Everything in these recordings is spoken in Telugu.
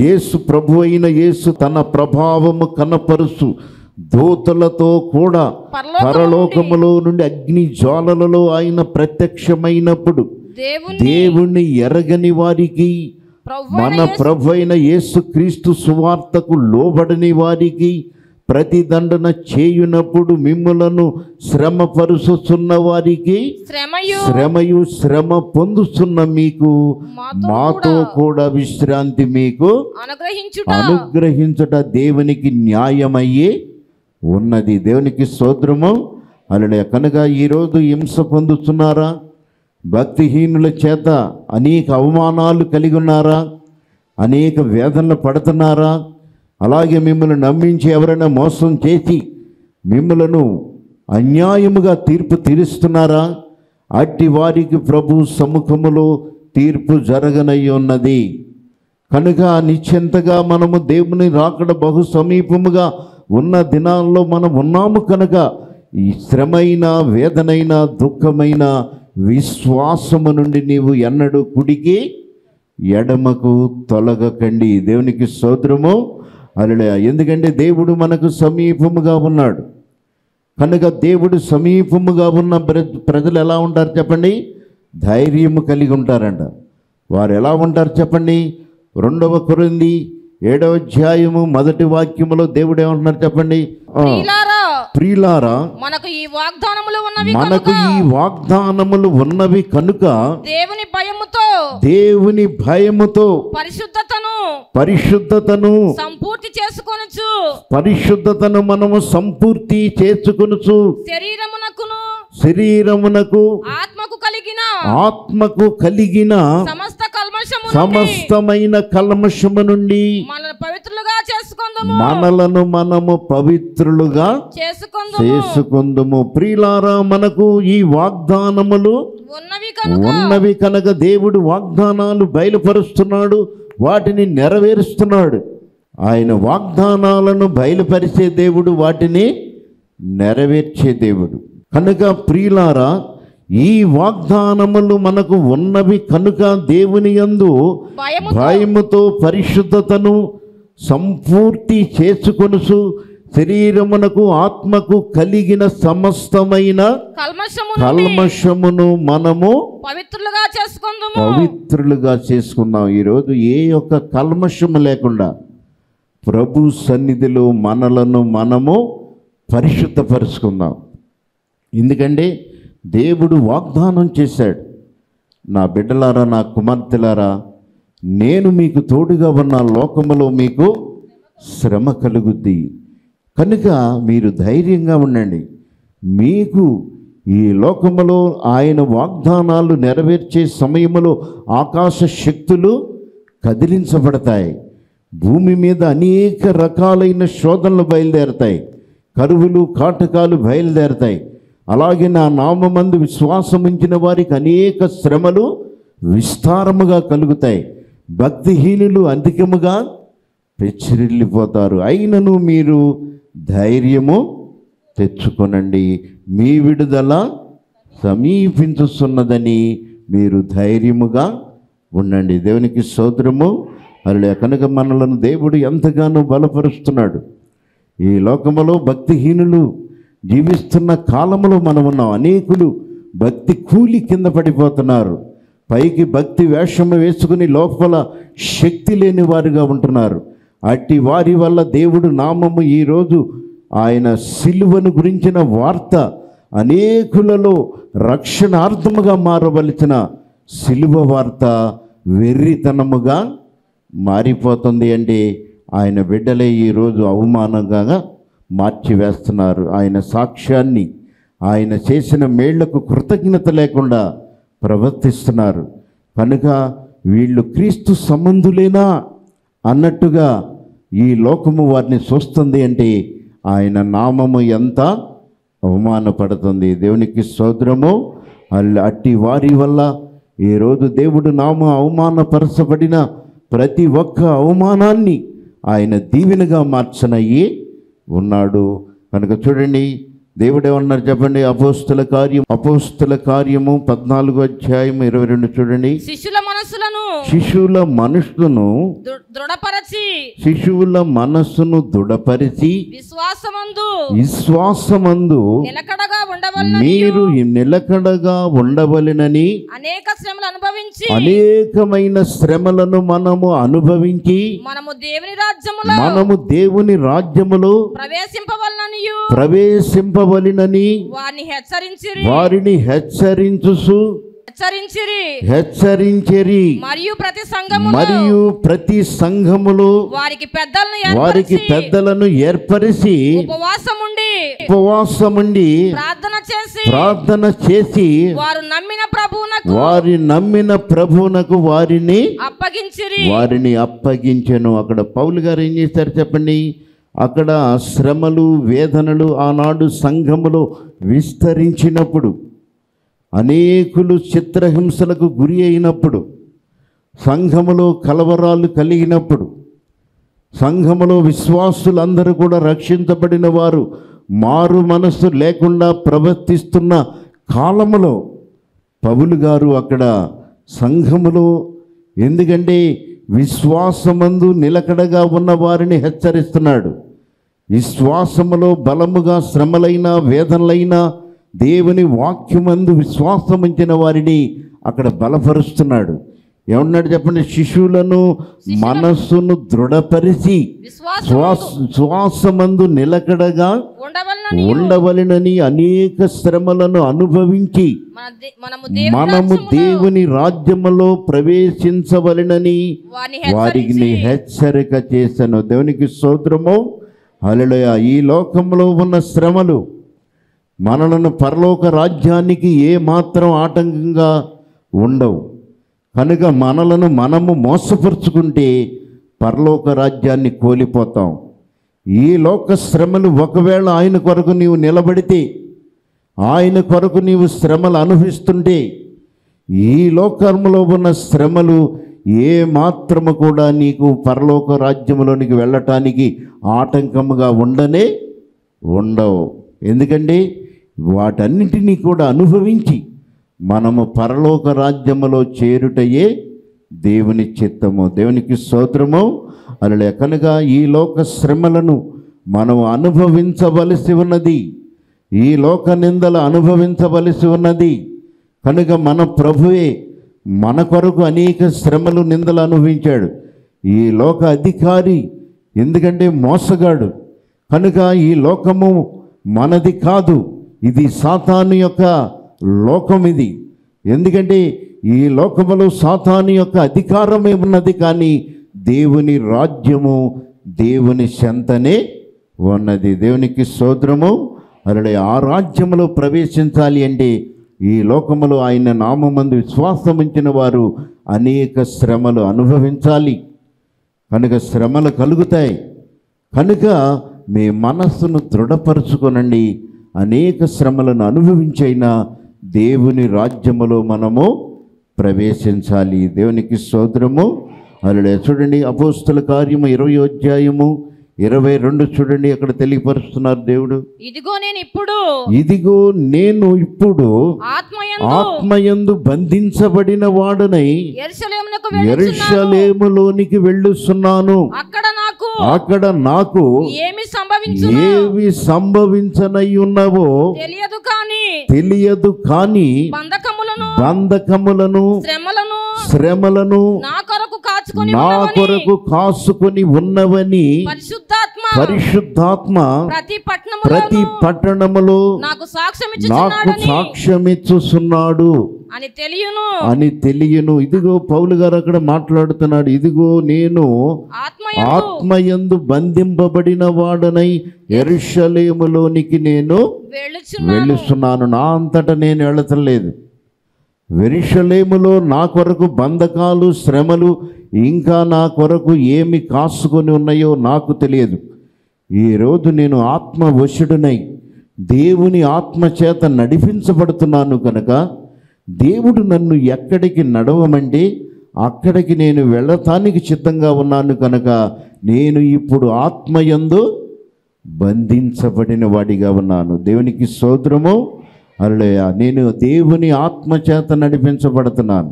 యేసు ప్రభు అయిన యేసు తన ప్రభావము కనపరుచు దూతలతో కూడా పరలోకము పరలోకములో నుండి అగ్ని జ్వాలలలో ఆయన ప్రత్యక్షమైనప్పుడు దేవుని దేవుణ్ణి ఎరగని వారికి ప్రభు మన ప్రభు అయిన యేసుక్రీస్తు సువార్తకు లోబడని వారికి ప్రతిదండన చేయునప్పుడు మిమ్ములను శ్రమపరుచుచున్న వారికి శ్రమయు శ్రమయు శ్రమ పొందుతున్న మీకు మాతో మాతో కూడా విశ్రాంతి మీకు అనుగ్రహించుట అనుగ్రహించుట దేవునికి న్యాయమయ్యే ఉన్నది దేవునికి స్తోత్రము అలడే కనుక ఈరోజు హింస పొందుతున్నారా భక్తిహీనుల చేత అనేక అవమానాలు కలిగి ఉన్నారా అనేక వేదనలు పడుతున్నారా అలాగే మిమ్మల్ని నమ్మించి ఎవరైనా మోసం చేసి మిమ్మలను అన్యాయముగా తీర్పు తీరుస్తున్నారా అట్టి వారికి ప్రభు సముఖములో తీర్పు జరగనై ఉన్నది కనుక నిశ్చింతగా మనము దేవుని రాకడ బహు సమీపముగా ఉన్న దినాల్లో మనం ఉన్నాము కనుక ఈ శ్రమైన వేదనైన దుఃఖమైన విశ్వాసము నుండి నీవు ఎన్నడూ కుడికి ఎడమకు తొలగకండి దేవునికి స్తోత్రము అలలే ఎందుకంటే దేవుడు మనకు సమీపముగా ఉన్నాడు కనుక దేవుడు సమీపముగా ఉన్న ప్ర- ప్రజలు ఎలా ఉంటారు చెప్పండి ధైర్యము కలిగి ఉంటారంట వారు ఎలా ఉంటారు చెప్పండి రెండవ కొరింది ఏడవ అధ్యాయము మొదటి వాక్యములో దేవుడు ఏమంటున్నారు చెప్పండి ఆ, ప్రియులారా ప్రియులారా మనకు ఈ వాగ్దానములు ఉన్నవి మనకు కనుక ఈ వాగ్దానములు ఉన్నవి కనుక దేవుని భయముతో దేవుని భయముతో పరిశుద్ధతను పరిశుద్ధతను సంపూర్తి చేసుకొనుచు పరిశుద్ధతను మనము సంపూర్తి చేసుకొనుచు శరీరమునకును శరీరమునకు ఆత్మకు కలిగిన ఆత్మకు కలిగిన సమస్త కల్మషము సమస్తమైన కల్మషము నుండి మన పవిత్రులుగా చేసుకుందాము మనలను మనము పవిత్రులుగా చేసుకుందాము చేసుకుందుము ప్రియులారా మనకు ఈ వాగ్దానములు ఉన్నవి కనుక ఉన్నవి కనుక దేవుడు వాగ్దానాలు బయలుపరుస్తున్నాడు వాటిని నెరవేరుస్తున్నాడు ఆయన వాగ్దానాలను బయలుపరిచే దేవుడు వాటిని నెరవేర్చే దేవుడు కనుక ప్రియులారా ఈ వాగ్దానములు మనకు ఉన్నవి కనుక దేవుని యందు భయము భయముతో పరిశుద్ధతను సంపూర్తి చేసుకొనుసు శరీరమునకు ఆత్మకు కలిగిన సమస్తమైన కల్మషము కల్మషమును మనము పవిత్రులుగా చేసుకుందాము పవిత్రులుగా చేసుకున్నాం ఈరోజు ఏ ఒక్క కల్మషము లేకుండా ప్రభు సన్నిధిలో మనలను మనము పరిశుద్ధపరుచుకుందాం ఎందుకంటే దేవుడు వాగ్దానం చేశాడు నా బిడ్డలారా నా కుమార్తెలారా నేను మీకు తోడుగా ఉన్న లోకములో మీకు శ్రమ కలుగుద్ది కనుక మీరు ధైర్యంగా ఉండండి మీకు ఈ లోకములో ఆయన వాగ్దానాలు నెరవేర్చే సమయములో ఆకాశ శక్తులు కదిలించబడతాయి భూమి మీద అనేక రకాలైన శోధనలు బయలుదేరతాయి కరువులు కాటకాలు బయలుదేరతాయి అలాగే నా నామందు విశ్వాసం ఉంచిన వారికి అనేక శ్రమలు విస్తారముగా కలుగుతాయి భక్తిహీనులు అధికముగా పెచ్చిరిల్లిపోతారు అయినను మీరు ధైర్యము తెచ్చుకొనండి మీ విడుదల సమీపించుతున్నదని మీరు ధైర్యముగా ఉండండి దేవునికి స్తోత్రము అలా కనుక మనలను దేవుడు ఎంతగానో బలపరుస్తున్నాడు ఈ లోకములో భక్తిహీనులు జీవిస్తున్న కాలములో మనం ఉన్నాం అనేకులు భక్తి కూలి కింద పడిపోతున్నారు పైకి భక్తి వేషము వేసుకుని లోపల శక్తి లేని వారుగా ఉంటున్నారు అట్టి వారి వల్ల దేవుడు నామము ఈరోజు ఆయన సిలువను గురించిన వార్త అనేకులలో రక్షణార్థముగా మారవలసిన సిలువ వార్త వెర్రితనముగా మారిపోతుంది అంటే ఆయన బిడ్డలే ఈరోజు అవమానంగా మార్చివేస్తున్నారు ఆయన సాక్ష్యాన్ని ఆయన చేసిన మేళ్లకు కృతజ్ఞత లేకుండా ప్రవర్తిస్తున్నారు కనుక వీళ్ళు క్రీస్తు సంబంధులేనా అన్నట్టుగా ఈ లోకము వారిని చూస్తుంది అంటే ఆయన నామము ఎంత అవమానపడుతుంది దేవునికి సోదరము అల్- అట్టి వారి వల్ల ఈరోజు దేవుడు నామ అవమానపరచబడిన ప్రతి ఒక్క అవమానాన్ని ఆయన దీవెనగా మార్చనయ్యి ఉన్నాడు కనుక చూడండి దేవుడు ఏమన్నారు చెప్పండి అపోస్తుల కార్యం అపోస్తుల కార్యము పద్నాలుగు అధ్యాయం ఇరవై రెండు చూడండి శిష్యుల మనస్సులను శిశువుల మనుషులను దృ- దృఢపరచి శిశువుల మనస్సును దృఢపరిచి విశ్వాసమందు విశ్వాసమందు నిలకడగా ఉండవలన మీరు నిలకడగా ఉండవలెనని అనేక శ్రమలు అనుభవించి అనేకమైన శ్రమలను మనము అనుభవించి మనము దేవుని రాజ్యములో మనము దేవుని రాజ్యములో ప్రవేశింపవలననియు ప్రవేశింపవలెనని వారిని హెచ్చరించిరి వారిని హెచ్చరించుసు హెచ్చరించిరి హెచ్చరించెరి మరియు ప్రతి సంఘములో మరియు ప్రతి సంఘములో వారికి పెద్దలను వారికి ఏర్పరిచి పెద్దలను ఏర్పరిచి ఉపవాసముండి ఉపవాసముండి ప్రార్థన చేసి ప్రార్థన చేసి వారు నమ్మిన ప్రభువునకు వారి నమ్మిన ప్రభువునకు వారిని అప్పగించిరి వారిని అప్పగించెను అక్కడ పౌలు గారు ఏం చేశారు చెప్పండి అక్కడ శ్రమలు వేదనలు ఆనాడు సంఘములో విస్తరించినప్పుడు అనేకులు చిత్రహింసలకు గురి అయినప్పుడు సంఘములో కలవరాలు కలిగినప్పుడు సంఘములో విశ్వాసులందరూ కూడా రక్షించబడిన వారు మారు మనస్సు లేకుండా ప్రవర్తిస్తున్న కాలములో పౌలు గారు అక్కడ సంఘములో ఎందుకంటే విశ్వాసమందు నిలకడగా ఉన్న వారిని హెచ్చరిస్తున్నాడు విశ్వాసములో బలముగా శ్రమలైన వేదనలైన దేవుని వాక్యమందు విశ్వాసముంచిన వారిని అక్కడ బలపరుస్తున్నాడు ఏమన్నాడు చెప్పండి శిశువులను మనస్సును దృఢపరిచి విశ్వాసం శ్వాస శ్వాసమందు నిలకడగా ఉండవలనని ఉండవలెనని అనేక శ్రమలను అనుభవించి మన దే- మనము దేవుని మనము రాజ్యములో దేవుని రాజ్యములో ప్రవేశించవలెనని వారిని వారికి హెచ్చరిక చేశాను దేవునికి స్తోత్రము హల్లెలూయా ఈ లోకంలో ఉన్న శ్రమలు మనలను పరలోక రాజ్యానికి ఏ మాత్రం ఆటంకంగా ఉండవు కనుక మనలను మనము మోసపరుచుకుంటే పరలోక రాజ్యాన్ని కోల్పోతాం ఈ లోక శ్రమలు ఒకవేళ ఆయన కొరకు నీవు నిలబడితే ఆయన కొరకు నీవు శ్రమలు అనుభవిస్తుంటే ఈ లోకంలో ఉన్న శ్రమలు ఏ మాత్రము కూడా నీకు పరలోక రాజ్యంలోనికి వెళ్ళటానికి ఆటంకముగా ఉండనే ఉండవు ఎందుకంటే వాటన్నిటినీ కూడా అనుభవించి మనము పరలోక రాజ్యములో చేరుటయే దేవుని చిత్తము దేవునికి స్తోత్రము అలా కనుక ఈ లోక శ్రమలను మనం అనుభవించవలసి ఉన్నది ఈ లోక నిందలు అనుభవించవలసి ఉన్నది కనుక మన ప్రభువే మన కొరకు అనేక శ్రమలు నిందలు అనుభవించాడు ఈ లోక అధికారి ఎందుకంటే మోసగాడు కనుక ఈ లోకము మనది కాదు ఇది సాతాను యొక్క లోకం ఇది ఎందుకంటే ఈ లోకములో సాతాను యొక్క అధికారమే ఉన్నది కానీ దేవుని రాజ్యము దేవుని చెంతనే ఉన్నది దేవునికి సోదరము అలా ఆ రాజ్యములో ప్రవేశించాలి అంటే ఈ లోకములో ఆయన నామందు విశ్వాసం ఉంచిన వారు అనేక శ్రమలు అనుభవించాలి కనుక శ్రమలు కలుగుతాయి కనుక మీ మనస్సును దృఢపరచుకొనండి అనేక శ్రమలను అనుభవించైనా దేవుని రాజ్యములో మనము ప్రవేశించాలి దేవునికి స్తోత్రము అలా చూడండి అపోస్తుల కార్యము ఇరవై అధ్యాయము ఇరవై రెండు చూడండి అక్కడ తెలియపరుస్తున్నారు దేవుడు ఇదిగో నేను ఇప్పుడు ఇదిగో నేను ఇప్పుడు ఆత్మయందు ఆత్మయందు బంధించబడిన వాడనై ఎరుసలేమునకు వెళ్ళుచున్నాను ఎరుషలేములోనికి వెళ్ళుస్తున్నాను అక్కడ నాకు అక్కడ నాకు ఏమి సంభవించు ఏవి సంభవించనై ఉన్నవో తెలియదు కాని తెలియదు కాని బంధకములను బంధకములను శ్రమలను శ్రమలను నా కొరకు కాచుకొని నా ఉన్నవని కొరకు కాసుకొని ఉన్నవని పరిశుద్ధాత్మ పరిశుద్ధాత్మ ప్రతి ప్రతి పట్టణములోను పట్టణములో నాకు సాక్ష్యం నాకు ఇచ్చుచున్నాడని సాక్ష్యమిచ్చుచున్నాడు అని తెలియను అని తెలియను ఇదిగో పౌలు గారు అక్కడ మాట్లాడుతున్నాడు ఇదిగో నేను ఆత్మయందు ఆత్మయందు బంధింపబడిన వాడనై ఎరుషలేములోనికి నేను వెళ్ళుచున్నాను వెళ్ళుస్తున్నాను నా అంతటా నేను వెళతలేదు వెరుషలేములో నా కొరకు బంధకాలు శ్రమలు ఇంకా నా కొరకు ఏమి కాసుకొని ఉన్నాయో నాకు తెలియదు ఈరోజు నేను ఆత్మ వశుడునై దేవుని ఆత్మ చేత నడిపించబడుతున్నాను కనుక దేవుడు నన్ను ఎక్కడికి నడవమంటే అక్కడికి నేను వెళ్ళటానికి సిద్ధంగా ఉన్నాను కనుక నేను ఇప్పుడు ఆత్మయందు బంధించబడిన వాడిగా ఉన్నాను దేవునికి స్తోత్రము అరలేయ నేను దేవుని ఆత్మచేత నడిపించబడుతున్నాను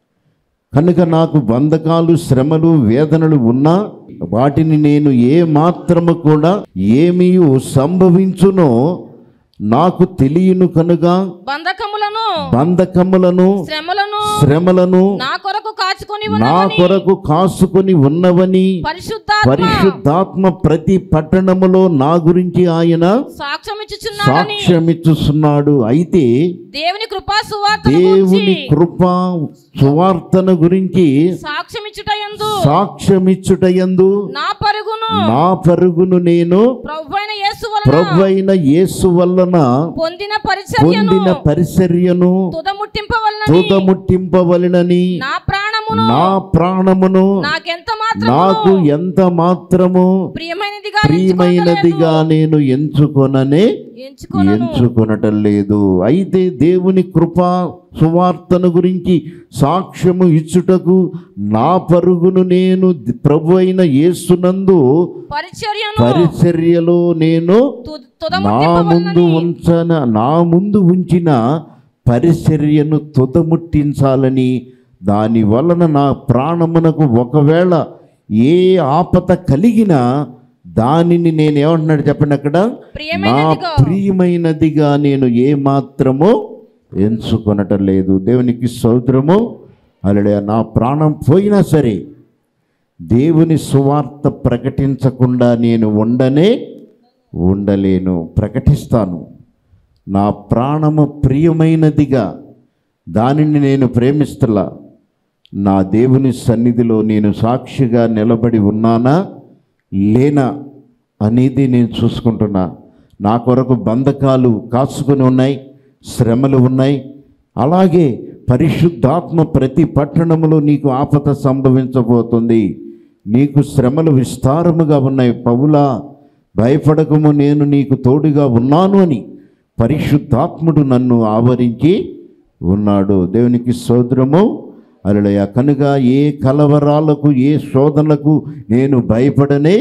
కనుక నాకు బంధకాలు శ్రమలు వేదనలు ఉన్నా వాటిని నేను ఏ మాత్రము కూడా ఏమీ సంభవించునో నాకు తెలియను కనుక బంధకములను బంధకములను శ్రమలను శ్రమలను నా కొరకు కాచుకొని నా ఉన్నవని కొరకు కాసుకొని ఉన్నవని పరిశుద్ధాత్మ పరిశుద్ధాత్మ ప్రతి పట్టణములో నా గురించి ఆయన సాక్ష్యం ఇచ్చుచున్నాడని సాక్ష్యమిచ్చుస్తున్నాడు అయితే దేవుని కృపా సువార్త దేవుని కృప సువార్తను గురించి సాక్ష్యం ఇచ్చుటయందు సాక్ష్యమిచ్చుటయందు నా పరుగును నా పరుగును నేను ప్రభువైన యేసు వలన ప్రభు అయిన యేసు వలన పొందిన పరిచర్యను పొందిన పరిచర్యను తుదముట్టింపవలనని తుదముట్టింపవలెనని నా ప్రాణమును నా ప్రాణమును నాకెంత మాత్రం నాకు ఎంత మాత్రము ప్రియమైనదిగా ప్రియమైనదిగా నేను ఎంచుకొననే ఎంచుకొనను ఎంచుకొనటం లేదు అయితే దేవుని కృప సువార్తను గురించి సాక్ష్యము ఇచ్చుటకు నా పరుగును నేను ప్రభు అయిన యేసునందు పరిచర్యను పరిచర్యలో నేను తు- నా ముందు తుదముట్టింపవలనని ఉంచన నా ముందు ఉంచిన పరిచర్యను తుదముట్టించాలని దాని వలన నా ప్రాణమునకు ఒకవేళ ఏ ఆపత కలిగినా దానిని నేను ఏమంటున్నాడు చెప్పండి అక్కడ నా ప్రియమైనదిగా ప్రియమైనదిగా నేను ఏ మాత్రమో ఎంచుకొనటం లేదు దేవునికి సౌద్రము అలడే నా ప్రాణం పోయినా సరే దేవుని సువార్త ప్రకటించకుండా నేను ఉండనే ఉండలేను ప్రకటిస్తాను నా ప్రాణము ప్రియమైనదిగా దానిని నేను ప్రేమిస్తలా నా దేవుని సన్నిధిలో నేను సాక్షిగా నిలబడి ఉన్నానా లేనా అనేది నేను చూసుకుంటున్నా నా కొరకు బంధకాలు కాచుకొని ఉన్నాయి శ్రమలు ఉన్నాయి అలాగే పరిశుద్ధాత్మ ప్రతి పట్టణములో నీకు ఆపద సంభవించబోతుంది నీకు శ్రమలు విస్తారముగా ఉన్నాయి పౌలా భయపడకము నేను నీకు తోడుగా ఉన్నాను అని పరిశుద్ధాత్ముడు నన్ను ఆవరించి ఉన్నాడు దేవునికి సోదరము అలడయ కనుక ఏ కలవరాలకు ఏ శోధనలకు నేను భయపడనే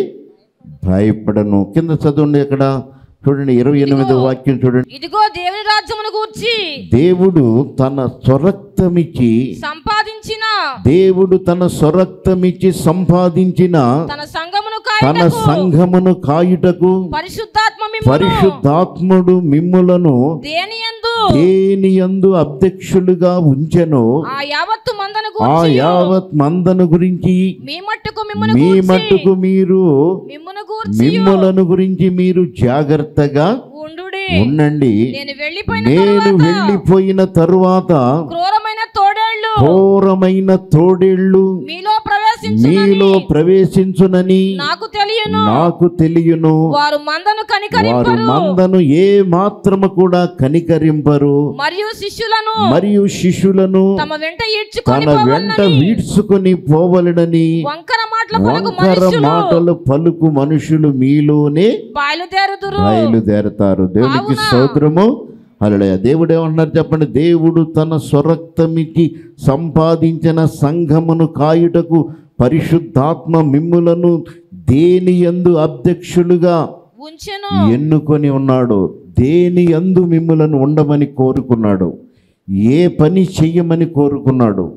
భయపడను కింద చదవండి ఇక్కడ చూడండి ఇరవై ఎనిమిదో వాక్యం చూడండి ఇదిగో దేవుని రాజ్యమును గూర్చి దేవుడు తన స్వరక్తమిచ్చి సంపాదించిన దేవుడు తన స్వరక్తమిచ్చి సంపాదించిన తన సంఘమును తన కాయటకు సంఘమును కాయుటకు పరిశుద్ధాత్మ మిమ్మును పరిశుద్ధాత్ముడు మిమ్ములను దేని యందు దేని యందు అధ్యక్షులుగా ఉంచెను ఆ యావత్తు మందను ఆ గూర్చి యావత్ మందను గురించి మీ మట్టుకు మిమ్మును మీ గూర్చి మట్టుకు మీరు మిమ్మును గూర్చి మిమ్మలను గురించి మీరు జాగ్రత్తగా ఉండుడి ఉండండి నేను వెళ్ళిపోయిన నేను తరువాత వెళ్ళిపోయిన తరువాత క్రూరమైన తోడేళ్లు ఘోరమైన తోడేళ్ళు మీలో ప్రవేశించునని మీలో ప్రవేశించునని నాకు తెలియను నాకు తెలియను వారు మందను వారు కనికరింపరు మందను ఏ మాత్రము కూడా కనికరింపరు మరియు శిష్యులను మరియు శిష్యులను తమ వెంట ఈడ్చుకొని తన వెంట పోవలనని వీడ్చుకొని పోవలెనని వంకర మాటలు పలుకు వంకర మనుషులు మాటలు పలుకు మనుషులు మీలోనే బయలుదేరుదురు బయలుదేరతారు దేవునికి కావున- స్తోత్రము అలడయ దేవుడు ఏమన్నారు చెప్పండి దేవుడు తన స్వరక్తమికి సంపాదించిన సంఘమును కాయుటకు పరిశుద్ధాత్మ మిమ్ములను దేని యందు అధ్యక్షులుగా ఉంచెను ఎన్నుకొని ఉన్నాడు దేని యందు మిమ్ములను ఉండమని కోరుకున్నాడు ఏ పని చెయ్యమని కోరుకున్నాడు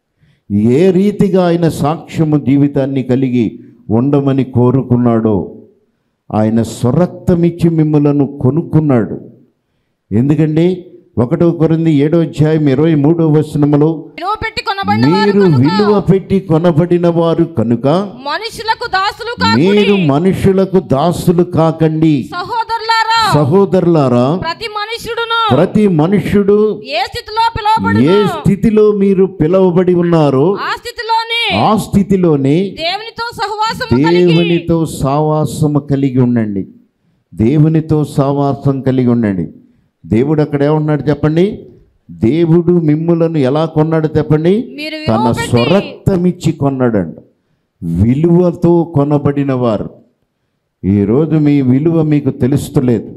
ఏ రీతిగా ఆయన సాక్ష్యము జీవితాన్ని కలిగి ఉండమని కోరుకున్నాడో ఆయన స్వరక్తమిచ్చి మిమ్మలను కొనుక్కున్నాడు ఎందుకంటే ఒకటో కొరింది ఏడో అధ్యాయం ఇరవై మూడో వచనములో విలువ పెట్టి కొనబడిన వారు మీరు కనుక విలువ పెట్టి కొనబడిన వారు కనుక మనుషులకు దాసులు కాకుడి మీరు మనుషులకు దాసులు కాకండి సహోదరులారా సహోదరులారా ప్రతి మనుషుడును ప్రతి మనుష్యుడు ఏ స్థితిలో పిలువబడు ఏ స్థితిలో మీరు పిలువబడి ఉన్నారో ఆ స్థితిలోనే ఆ స్థితిలోనే దేవునితో సహవాసము కలిగి దేవునితో సావాసము కలిగి ఉండండి దేవునితో సావాసం కలిగి ఉండండి దేవుడు అక్కడ ఏమన్నాడు చెప్పండి దేవుడు మిమ్ములను ఎలా కొన్నాడు చెప్పండి మీరు తన విలువ పెట్టి స్వరక్తమిచ్చి కొన్నాడంట విలువతో కొనబడిన వారు ఈరోజు మీ విలువ మీకు తెలుస్తలేదు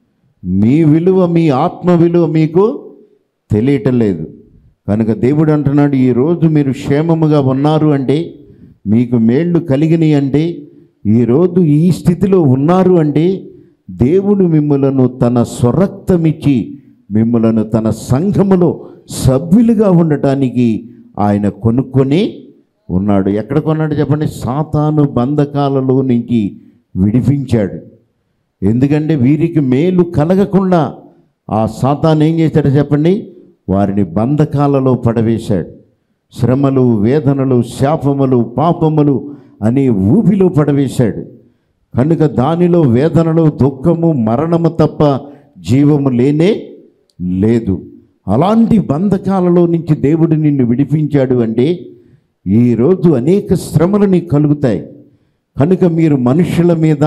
మీ విలువ మీ ఆత్మ విలువ మీకు తెలియటం లేదు కనుక దేవుడు అంటున్నాడు ఈరోజు మీరు క్షేమముగా ఉన్నారు అంటే మీకు మేళ్ళు కలిగినాయి అంటే ఈరోజు ఈ స్థితిలో ఉన్నారు అంటే దేవుడు మిమ్ములను తన స్వరక్తమిచ్చి మిమ్ములను తన సంఘములో సభ్యులుగా ఉండటానికి ఆయన కొనుక్కొని ఉన్నాడు ఎక్కడ కొన్నాడు చెప్పండి సాతాను బంధకాలలో నుంచి విడిపించాడు ఎందుకంటే వీరికి మేలు కలగకుండా ఆ సాతాను ఏం చేశాడు చెప్పండి వారిని బంధకాలలో పడవేశాడు శ్రమలు వేదనలు శాపములు పాపములు అనే ఊపిలో పడవేశాడు కనుక దానిలో వేదనలు దుఃఖము మరణము తప్ప జీవము లేనే లేదు అలాంటి బంధకాలలో నుంచి దేవుడు నిన్ను విడిపించాడు అంటే ఈరోజు అనేక శ్రమలు నీకు కలుగుతాయి కనుక మీరు మనుషుల మీద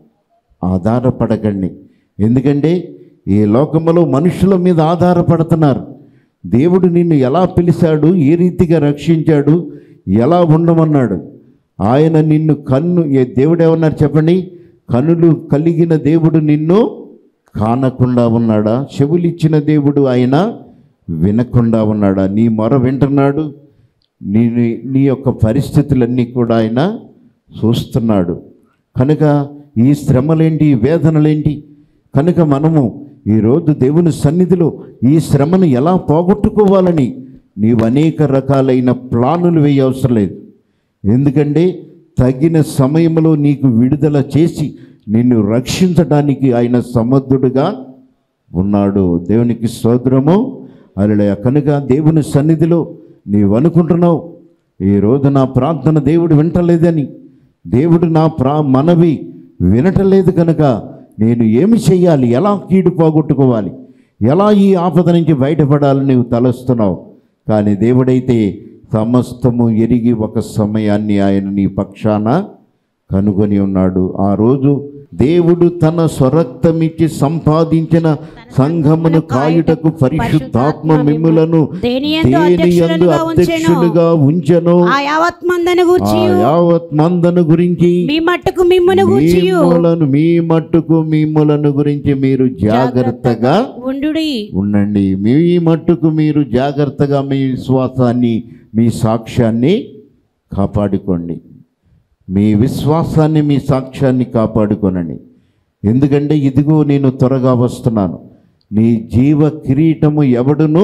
ఆధారపడకండి ఎందుకంటే ఈ లోకములో మనుషుల మీద ఆధారపడుతున్నారు దేవుడు నిన్ను ఎలా పిలిచాడు ఏ రీతిగా రక్షించాడు ఎలా ఉండమన్నాడు ఆయన నిన్ను కన్ను ఏ దేవుడు ఏమన్నారు చెప్పండి కనులు కలిగిన దేవుడు నిన్ను కానకుండా ఉన్నాడా చెవులిచ్చిన దేవుడు ఆయన వినకుండా ఉన్నాడా నీ మొర వింటున్నాడు నీ నీ- నీ యొక్క పరిస్థితులన్నీ కూడా ఆయన చూస్తున్నాడు కనుక ఈ శ్రమలేంటి ఈ వేదనలేంటి కనుక మనము ఈరోజు దేవుని సన్నిధిలో ఈ శ్రమను ఎలా పోగొట్టుకోవాలని నీవు అనేక రకాలైన ప్లానులు వేయ అవసరం లేదు ఎందుకంటే తగిన సమయంలో నీకు విడుదల చేసి నిన్ను రక్షించడానికి ఆయన సమర్థుడుగా ఉన్నాడు దేవునికి స్తోత్రము అలలయ కనుక దేవుని సన్నిధిలో నీవు అనుకుంటున్నావు ఈ రోజు నా ప్రార్థన దేవుడు వింటలేదని దేవుడు నా ప్రా మనవి వినటలేదు కనుక నేను ఏమి చెయ్యాలి ఎలా కీడు పోగొట్టుకోవాలి ఎలా ఈ ఆపద నుంచి బయటపడాలని నీవు తలస్తున్నావు కానీ దేవుడైతే సమస్తము ఎరిగి ఒక సమయాన్ని ఆయన నీ పక్షాన కనుగొని ఉన్నాడు ఆ రోజు దేవుడు తన స్వరక్తమిచ్చి సంపాదించిన సంఘమును కాయుటకు పరిశుద్ధాత్మ మిమ్ములను దేనియందు దేనియందు అధ్యక్షులుగా ఉంచెను. అధ్యక్షులుగా ఉంచెను ఆ యావత్ మందను ఆ గూర్చి యావత్ మందను గురించి మీ మట్టుకు మిమ్మును గూర్చి మిమ్ములను మీ మట్టుకు మిమ్ములను గురించి మీరు జాగ్రత్తగా ఉండుడి ఉండండి మీ మట్టుకు మీరు జాగ్రత్తగా మీ విశ్వాసాన్ని మీ సాక్ష్యాన్ని కాపాడుకోండి మీ విశ్వాసాన్ని మీ సాక్ష్యాన్ని కాపాడుకోనండి ఎందుకంటే ఇదిగో నేను త్వరగా వస్తున్నాను నీ జీవ కిరీటము ఎవడును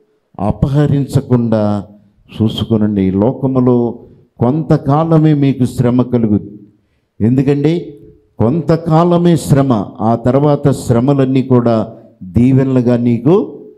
అపహరించకుండా చూసుకునండి ఈ లోకములో కొంతకాలమే మీకు శ్రమ కలుగుద్ది ఎందుకంటే కొంతకాలమే శ్రమ ఆ తర్వాత శ్రమలన్నీ కూడా దీవెనలుగా నీకు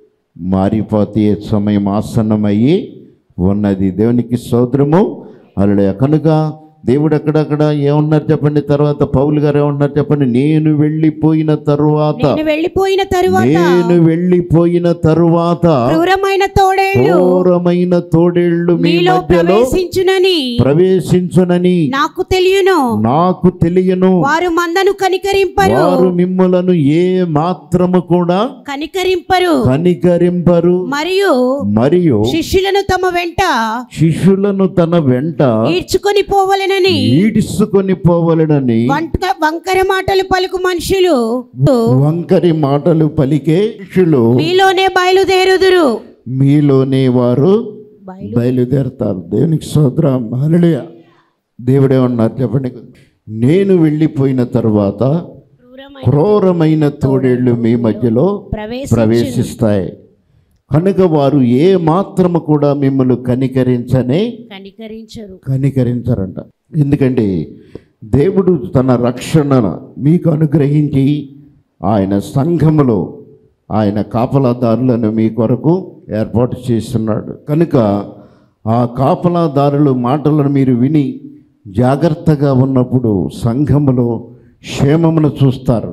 మారిపోతే సమయం ఆసన్నమయ్యి ఉన్నది దేవునికి సోదరము అలా కనుక దేవుడు అక్కడక్కడ ఏమన్నారు చెప్పండి తర్వాత పౌలు గారు ఏమన్నారు చెప్పండి నేను వెళ్ళిపోయిన తరువాత నేను వెళ్ళిపోయిన తరువాత నేను వెళ్ళిపోయిన తరువాత క్రూరమైన తోడేళ్ళు ఘోరమైన తోడేళ్లు మీ మీలో మధ్యలో ప్రవేశించునని ప్రవేశించునని నాకు తెలియను నాకు తెలియను వారు మందను కనికరింపరు వారు మిమ్మలను ఏ మాత్రము కూడా కనికరింపరు కనికరింపరు మరియు మరియు శిష్యులను తమ వెంట శిష్యులను తన వెంట ఈడ్చుకొని పోవలెనని ఈడ్చుకొని పోవలనని వంట వంకర మాటలు పలుకు మనుషులు వంకరి మాటలు పలికే శిష్యులు మీలోనే బయలుదేరుదురు మీలోనే వారు బయలుదేరతారు దేవునికి సోదరం హల్లెలూయా దేవుడే ఉన్నారు చెప్పండి నేను వెళ్ళిపోయిన తరువాత క్రూరమైన క్రూరమైన తోడేళ్ళు మీ మధ్యలో ప్రవేశ ప్రవేశిస్తాయి కనుక వారు ఏ మాత్రము కూడా మిమ్మల్ని కనికరించనే కనికరించరు కనికరించరంట ఎందుకంటే దేవుడు తన రక్షణ మీకు అనుగ్రహించి ఆయన సంఘములో ఆయన కాపలాదారులను మీ కొరకు ఏర్పాటు చేస్తున్నాడు కనుక ఆ కాపలాదారులు మాటలను మీరు విని జాగ్రత్తగా ఉన్నప్పుడు సంఘములో క్షేమమును చూస్తారు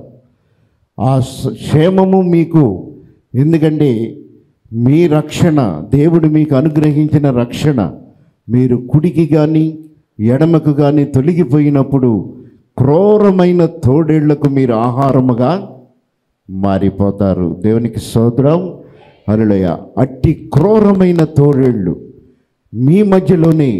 ఆ స- క్షేమము మీకు ఎందుకంటే మీ రక్షణ దేవుడు మీకు అనుగ్రహించిన రక్షణ మీరు కుడికి కానీ ఎడమకు కానీ తొలగిపోయినప్పుడు క్రూరమైన తోడేళ్లకు మీరు ఆహారముగా మారిపోతారు దేవునికి సోదరం అరులయ అట్టి క్రూరమైన తోడేళ్ళు మీ మధ్యలోనే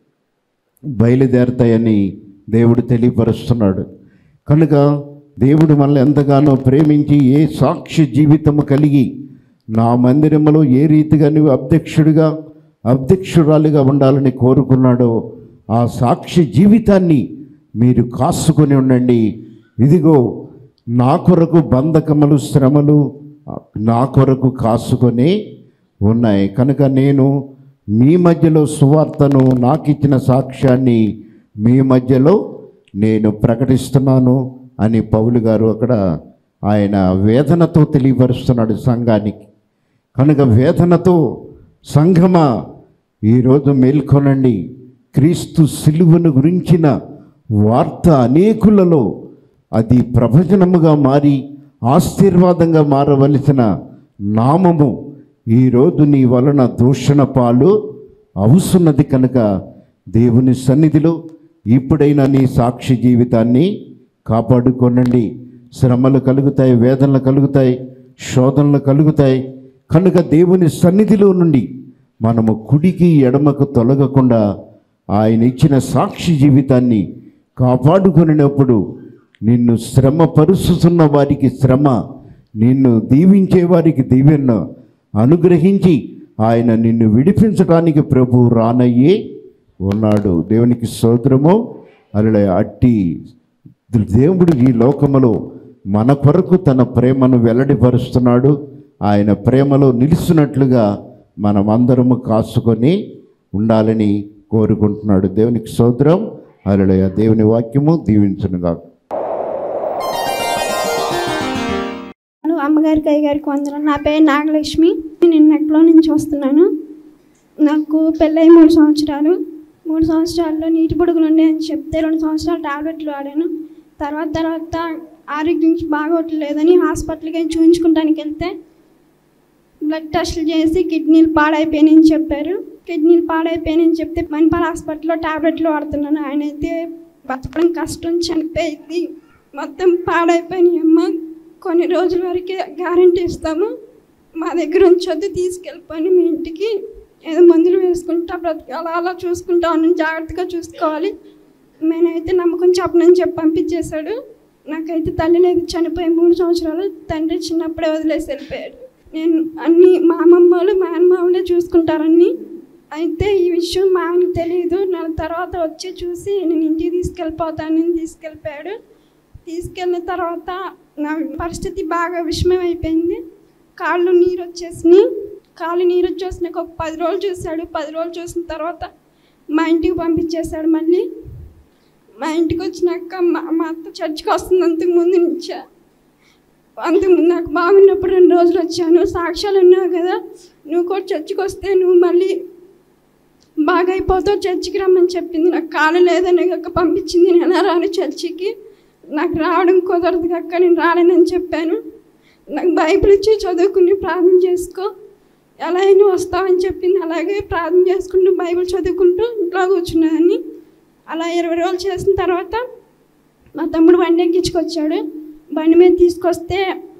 బయలుదేరతాయని దేవుడు తెలియపరుస్తున్నాడు కనుక దేవుడు మనల్ని ఎంతగానో ప్రేమించి ఏ సాక్షి జీవితము కలిగి నా మందిరములో ఏ రీతిగా నువ్వు అధ్యక్షుడిగా అధ్యక్షురాలిగా ఉండాలని కోరుకున్నాడో ఆ సాక్షి జీవితాన్ని మీరు కాసుకొని ఉండండి ఇదిగో నా కొరకు బంధకములు శ్రమలు నా కొరకు కాసుకొని ఉన్నాయి కనుక నేను మీ మధ్యలో సువార్తను నాకు ఇచ్చిన సాక్ష్యాన్ని మీ మధ్యలో నేను ప్రకటిస్తున్నాను అని పౌలు గారు అక్కడ ఆయన వేదనతో తెలియపరుస్తున్నాడు సంఘానికి కనుక వేదనతో సంఘమా ఈరోజు మేల్కొనండి క్రీస్తు సిలువను గురించిన వార్త అనేకులలో అది ప్రవచనముగా మారి ఆశీర్వాదంగా మారవలసిన నామము ఈరోజు నీ వలన దూషణ పాలు అవుతున్నది కనుక దేవుని సన్నిధిలో ఇప్పుడైనా నీ సాక్షి జీవితాన్ని కాపాడుకోనండి శ్రమలు కలుగుతాయి వేదనలు కలుగుతాయి శోధనలు కలుగుతాయి కనుక దేవుని సన్నిధిలో నుండి మనము కుడికి ఎడమకు తొలగకుండా ఆయన ఇచ్చిన సాక్షి జీవితాన్ని కాపాడుకొనినప్పుడు నిన్ను శ్రమ పరుస్తున్న వారికి శ్రమ నిన్ను దీవించే వారికి దీవెన అనుగ్రహించి ఆయన నిన్ను విడిపించడానికి ప్రభు రానయ్యే ఉన్నాడు దేవునికి స్తోత్రము అలా అట్టి దేవుడు ఈ లోకములో మన కొరకు తన ప్రేమను వెల్లడిపరుస్తున్నాడు ఆయన ప్రేమలో నిలుస్తున్నట్లుగా మనమందరము కాసుకొని ఉండాలని కోరుకుంటున్నాడు దేవునికి స్తోత్రం అలడయ దేవుని వాక్యము దీవించునుగా హలో అమ్మగారికి అయ్యగారికి వందనాలు నా పేరు నాగలక్ష్మి నేను నెక్లో నుంచి వస్తున్నాను నాకు పెళ్ళై మూడు సంవత్సరాలు మూడు సంవత్సరాల్లో నీటి పొడుగులు ఉన్నాయని చెప్తే రెండు సంవత్సరాలు టాబ్లెట్లు వాడాను తర్వాత తర్వాత ఆరోగ్యం బాగోట్లేదని హాస్పిటల్కి చూపించుకోవడానికి వెళ్తే బ్లడ్ టెస్టులు చేసి కిడ్నీలు పాడైపోయినాయని చెప్పారు కిడ్నీలు పాడైపోయినాయని చెప్తే మణిపాల్ హాస్పిటల్లో టాబ్లెట్లు వాడుతున్నాను ఆయన అయితే బతకడం కష్టం చనిపోయింది మొత్తం పాడైపోయినాయి అమ్మ కొన్ని రోజుల వరకే గ్యారంటీ ఇస్తాము మా దగ్గర ఉంచొద్దు తీసుకెళ్ళిపోయి మీ ఇంటికి ఏదో మందులు వేసుకుంటా బ్రతికి అలా అలా చూసుకుంటా ఉన్నాను జాగ్రత్తగా చూసుకోవాలి నేనైతే నమ్మకం చెప్పనని చెప్పి పంపించేశాడు నాకైతే తల్లి లేదు చనిపోయి మూడు సంవత్సరాలు తండ్రి చిన్నప్పుడే వదిలేసి వెళ్ళిపోయాడు నేను అన్ని మా అమ్మమ్మలు మా అమ్మమ్మలే చూసుకుంటారని అయితే ఈ విషయం మా ఆయనకు తెలియదు నా తర్వాత వచ్చి చూసి నేను ఇంటికి తీసుకెళ్ళిపోతానని తీసుకెళ్ళిపోయాడు తీసుకెళ్ళిన తర్వాత నా పరిస్థితి బాగా విషమం అయిపోయింది కాళ్ళు నీరు వచ్చేసినాయి కాళ్ళు నీరు వచ్చేసినాక ఒక పది రోజులు చూశాడు పది రోజులు చూసిన తర్వాత మా ఇంటికి పంపించేశాడు మళ్ళీ మా ఇంటికి వచ్చినాక మా మా అత్త చర్చికి వస్తుంది అంతకు ముందు నుంచే అంతకుముందు నాకు బాగున్నప్పుడు రెండు రోజులు వచ్చాను సాక్ష్యాలు ఉన్నావు కదా నువ్వు కూడా చర్చికి వస్తే నువ్వు మళ్ళీ బాగా అయిపోతావు చర్చికి రమ్మని చెప్పింది నాకు కాలు లేదని కక్క పంపించింది నేను ఎలా రాను చర్చికి నాకు రావడం కుదరదు కక్క నేను రాలేనని చెప్పాను నాకు బైబిల్ ఇచ్చి చదువుకుని ప్రార్థన చేసుకో ఎలా అయినా వస్తావని చెప్పింది అలాగే ప్రార్థన చేసుకుంటూ బైబిల్ చదువుకుంటూ ఇంట్లో కూర్చున్నాను అలా ఇరవై రోజులు చేసిన తర్వాత మా తమ్ముడు బండి ఎక్కించుకొచ్చాడు బండి మీద తీసుకొస్తే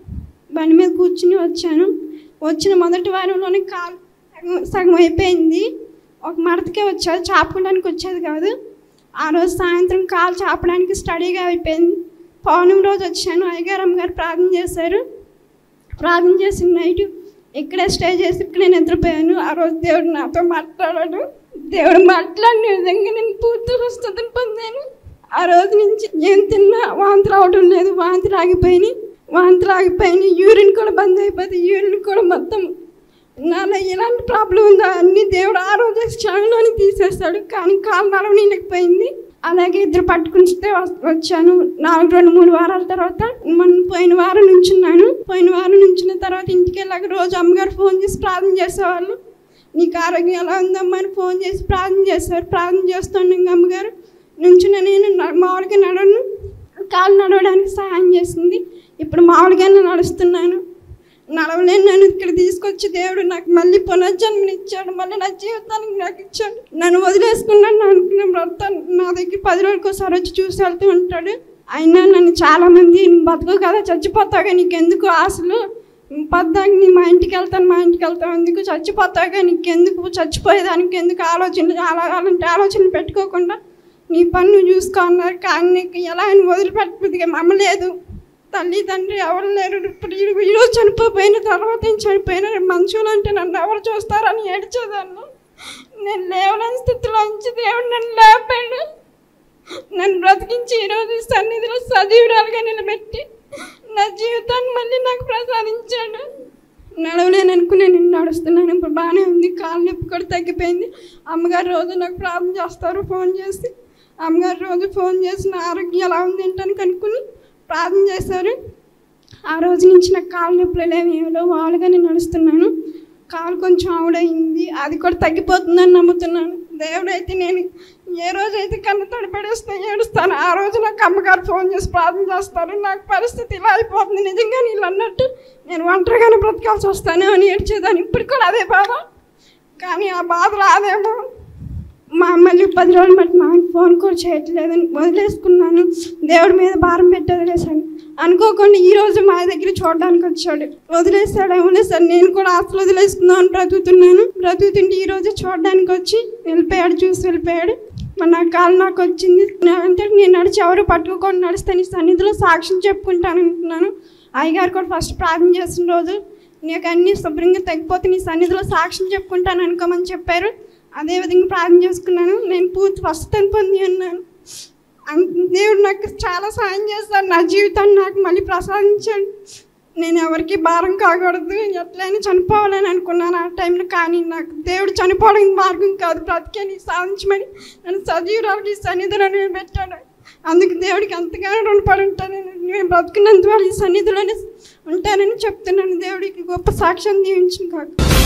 బండి మీద కూర్చుని వచ్చాను వచ్చిన మొదటి వారంలోనే కాలు సగం సగం అయిపోయింది ఒక మడతకే వచ్చేది చాపుకోవడానికి వచ్చేది కాదు ఆ రోజు సాయంత్రం కాలు చాపడానికి స్టడీగా అయిపోయింది పౌర్ణం రోజు వచ్చాను అయ్యగారమ్మ గారు ప్రార్థన చేశారు ప్రార్థన చేసిన నైట్ ఇక్కడే స్టే చేసి ఇక్కడే నిద్రపోయాను ఆ రోజు దేవుడు నాతో మాట్లాడాడు దేవుడు మాట్లాడిన విధంగా నేను పూర్తి స్వస్థతను పొందాను ఆ రోజు నుంచి ఏం తిన్నా వాంతులు అవడం లేదు వాంతులు ఆగిపోయినాయి వాంతులు ఆగిపోయినాయి యూరిన్ కూడా బంద్ అయిపోయింది యూరిన్ కూడా మొత్తం నాలో ఎలాంటి ప్రాబ్లం ఉందో అన్ని దేవుడు ఆ రోజు క్షణంలోనే తీసేస్తాడు కానీ కాలు నడవనీయలేకపోయింది అలాగే ఇద్దరు పట్టుకుంటే వచ్చాను నాలుగు రెండు మూడు వారాల తర్వాత మొన్న పోయిన వారం నుంచున్నాను పోయిన వారం నుంచిన తర్వాత ఇంటికి వెళ్ళాక రోజు అమ్మగారు ఫోన్ చేసి ప్రార్థన చేసేవాళ్ళు నీకు ఆరోగ్యం ఎలా ఉందమ్మా అని ఫోన్ చేసి ప్రార్థన చేసేవారు ప్రార్థన చేస్తున్నాను అమ్మగారు నుంచున్న నేను న- మామూలుగా నడవను కాలు నడవడానికి సహాయం చేసింది ఇప్పుడు మామూలుగానే నడుస్తున్నాను నడవలేను నన్ను ఇక్కడ తీసుకొచ్చి దేవుడు నాకు మళ్ళీ పునర్జన్మనిచ్చాడు మళ్ళీ నా జీవితానికి నాకు ఇచ్చాడు నన్ను వదిలేసుకున్నాను నా అనుకున్న భర్త నా దగ్గర పది రోజులకి ఒకసారి వచ్చి చూసి వెళ్తూ ఉంటాడు అయినా నన్ను చాలామంది "నువ్వు బతుకు కదా చచ్చిపోతాగా నీకెందుకు ఆశలు పద్దాకి నీ మా ఇంటికి వెళ్తాను మా ఇంటికి వెళ్తాను ఎందుకు చచ్చిపోతాగా నీకెందుకు చచ్చిపోయేదానికి ఎందుకు ఆలోచనలు అలా అలాంటి ఆలోచనలు పెట్టుకోకుండా నీ పని నువ్వు చూసుకో అన్నారు కానీ నీకు ఎలా అని వదిలిపెట్టబుద్దిగా మమ్మలేదు తల్లి తండ్రి ఎవరు లేరు ఇప్పుడు ఈ- ఈరోజు చనిపోయిన తర్వాత నేను చనిపోయిన మనుషులు అంటే నన్ను ఎవరు చూస్తారని ఏడ్చేదాన్ని నేను లేవలేని స్థితిలో ఉంచి దేవుడు నన్ను లేపాడు నన్ను బ్రతికించి ఈరోజు సన్నిధిలో సజీవురాలుగా నిలబెట్టి జీవితాన్ని మళ్ళీ నాకు ప్రసాదించాడు నడవలేను అనుకుని నేను నడుస్తున్నాను ఇప్పుడు బాగానే ఉంది కాలు నొప్పి కూడా తగ్గిపోయింది అమ్మగారు రోజు నాకు ప్రార్థన చేస్తారు ఫోన్ చేసి అమ్మగారు రోజు ఫోన్ చేసి నా ఆరోగ్యం ఎలా ఉంది ఏంటని కనుక్కుని ప్రార్థన చేశారు ఆ రోజు నుంచి నాకు కాలు నొప్పులు లేవు ఏమో మామూలుగా నేను నడుస్తున్నాను కాలు కొంచెం ఆవిడయింది అది కూడా తగ్గిపోతుందని నమ్ముతున్నాను దేవుడైతే నేను ఏ రోజైతే కన్ను తడిపడేస్తా ఏడుస్తాను ఆ రోజు నాకు అమ్మగారు ఫోన్ చేసి ప్రార్థన చేస్తారు నాకు పరిస్థితి ఇలా అయిపోతుంది నిజంగా నీళ్ళు అన్నట్టు నేను ఒంటరిగానే బ్రతకాల్సి వస్తాను అని ఏడ్చేదాన్ని ఇప్పుడు కూడా అదే బాధ కానీ ఆ బాధ రాదేమో మా మళ్ళీ పది రోజులు బట్టి మా ఆయన ఫోన్ కూడా చేయట్లేదు వదిలేసుకున్నాను దేవుడి మీద భారం పెట్టి వదిలేశాను అనుకోకుండా ఈ రోజు మా దగ్గర చూడడానికి వచ్చాడు వదిలేస్తాడేమో సార్ నేను కూడా ఆస్తులు వదిలేసుకుందామని బ్రతుకుతున్నాను బ్రతుకుతుంటే ఈ రోజు చూడడానికి వచ్చి వెళ్ళిపోయాడు చూసి వెళ్ళిపోయాడు మరి నా కాలు నాకు వచ్చింది నా- అంటే నేను నడిచి ఎవరు పట్టుకోకుండా నడుస్తాను ఈ సన్నిధిలో సాక్ష్యం చెప్పుకుంటాను అంటున్నాను అయ్యగారు కూడా ఫస్ట్ ప్రార్థన చేసిన రోజు నీకు అన్నీ శుభ్రంగా తగ్గిపోతే నీ సన్నిధిలో సాక్ష్యం చెప్పుకుంటాను అనుకోమని చెప్పారు అదే విధంగా ప్రార్థన చేసుకున్నాను నేను పూర్తి స్వస్థతను పొంది ఉన్నాను అం- దేవుడు నాకు చాలా సాయం చేస్తాడు నా జీవితాన్ని నాకు మళ్ళీ ప్రసాదించాడు నేను ఎవరికి భారం కాకూడదు ఎట్లయినా చనిపోవాలని అనుకున్నాను ఆ టైంలో కానీ నాకు దేవుడు చనిపోవడానికి మార్గం కాదు బ్రతికేని సాధించమని నన్ను సజీవురాలకి సన్నిధిలో నేను పెట్టాడు అందుకు దేవుడికి అంతగానో రుణపడి ఉంటాను నేను బ్రతుకున్నందువల్ల ఈ సన్నిధిలోనే ఉంటానని చెప్తున్నాను దేవుడికి గొప్ప సాక్ష్యం దీవించిన కాదు